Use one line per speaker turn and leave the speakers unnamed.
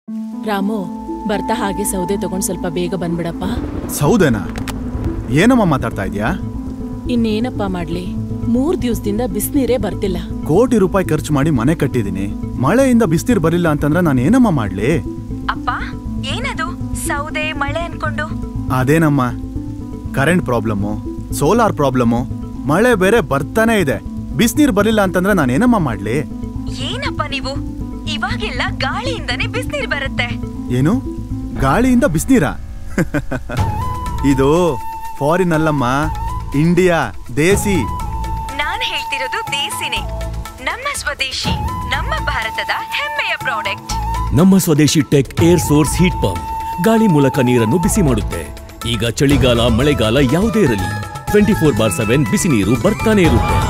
ರಾಮು ಬರ್ತಾ ಹಾಗೆ ಸೌದೆ ತಗೊಂಡ್ ಸ್ವಲ್ಪ ಬೇಗ ಬಂದ್ಬಿಡಪ್ಪ
ಸೌದೆನಾ ಏನಮ್ಮ ಮಾತಾಡ್ತಾ ಇದೀಯಾ
ಇನ್ನೇನಪ್ಪ ಮಾಡ್ಲಿ ಮೂರ್ ದಿವ್ಸದಿಂದ ಬಿಸ್ನೀರೇ ಬರ್ತಿಲ್ಲ
ಕೋಟಿ ರೂಪಾಯಿ ಖರ್ಚು ಮಾಡಿ ಮನೆ ಕಟ್ಟಿದೀನಿ ಮಳೆಯಿಂದ ಬಿಸ್ತೀರ್ ಬರಿಲ್ಲ ಅಂತಂದ್ರೆ ನಾನು ಏನಮ್ಮ ಮಾಡ್ಲಿ
ಅಪ್ಪ ಏನದು ಸೌದೆ ಮಳೆ ಅನ್ಕೊಂಡು
ಅದೇನಮ್ಮ ಕರೆಂಟ್ ಪ್ರಾಬ್ಲಮ್ಮು ಸೋಲಾರ್ ಪ್ರಾಬ್ಲಮ್ಮು ಮಳೆ ಬೇರೆ ಬರ್ತಾನೆ ಇದೆ ಬಿಸ್ನೀರ್ ಬರಲಿಲ್ಲ ಅಂತಂದ್ರೆ ನಾನು ಏನಮ್ಮ ಮಾಡ್ಲಿ
ಏನಪ್ಪ ನೀವು ಇವಾಗೆಲ್ಲ ಗಾಳಿಯಿಂದಾನೇ ಬಿಸ್ನೀರ್ ಬರುತ್ತೆ
ಏನು ಗಾಳಿಯಿಂದ ಬಿಸ್ನೀರ ಇದು ಫಾರಿನ್ ಅಲ್ಲಮ್ಮ ಇಂಡಿಯಾ ದೇಸಿ
ನಾನ್ ಹೇಳ್ತಿರೋದು ದೇಸಿನೇ ನಮ್ಮ ಸ್ವದೇಶಿ ನಮ್ಮ ಭಾರತದ ಹೆಮ್ಮೆಯ ಪ್ರಾಡಕ್ಟ್
ನಮ್ಮ Swadeshi tech air source heat pump ಗಾಳಿ ಮೂಲಕ ನೀರನ್ನು ಬಿಸಿ ಮಾಡುತ್ತೆ ಈಗ ಚಳಿಗಾಲ ಮಳೆಗಾಲ ಯಾವುದೇ ಇರಲಿ ಟ್ವೆಂಟಿ ಫೋರ್ ಬಾರ್ ಸೆವೆನ್ ಬಿಸಿ ನೀರು ಬರ್ತಾನೆ ಇರುತ್ತೆ